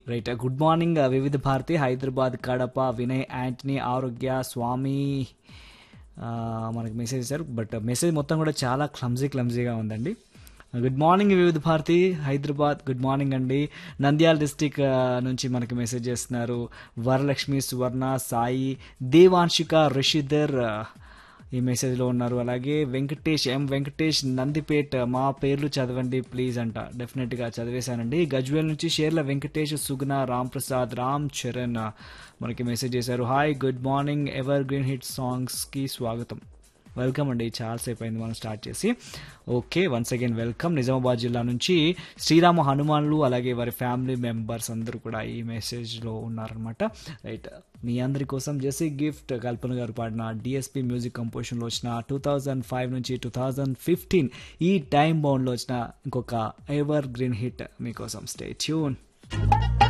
right good morning Vividh Bharati Hyderabad Kadapa Vinay Antony Arogya Swamy ఆ, మనకి message ఇచ్చారు బట్ మెసేజ్ మొత్తం కూడా చాలా క్లమ్జీ క్లమ్జీగా ఉందండి good morning Vividh Bharati Hyderabad good morning అండి నంద్యాల డిస్టిక్ నుంచి మనకి మెసేజ్ చేస్తున్నారు వరలక్ష్మి సువర్ణ సాయి దేవాంశిక రిషిధర్ ఆ, ఈ మెసేజ్లో ఉన్నారు అలాగే వెంకటేష్ ఎం వెంకటేష్ నందిపేట్ మా పేర్లు చదవండి ప్లీజ్ అంట డెఫినెట్గా చదివేశానండి గజ్వేల్ నుంచి షేర్ల వెంకటేష్ సుగుణ రామ్ ప్రసాద్ రామ్ చరణ్ మనకి మెసేజ్ చేశారు hi good morning evergreen hit సాంగ్స్కి స్వాగతం వెల్కమ్ అండి చాలాసేపు అయింది మనం స్టార్ట్ చేసి okay once again welcome Nizamabad జిల్లా నుంచి శ్రీరామ హనుమాన్లు అలాగే వారి ఫ్యామిలీ మెంబర్స్ అందరూ కూడా ఈ మెసేజ్లో ఉన్నారనమాట రైట్ మీ అందరి కోసం జెసీ గిఫ్ట్ కల్పన గారు పాడిన డిఎస్పి మ్యూజిక్ కంపోజిషన్లో వచ్చిన టూ థౌజండ్ ఫైవ్ నుంచి టూ థౌజండ్ ఫిఫ్టీన్ ఈ టైం బౌండ్లో వచ్చిన ఇంకొక ఎవర్ గ్రీన్ హిట్ మీకోసం స్టే ట్యూన్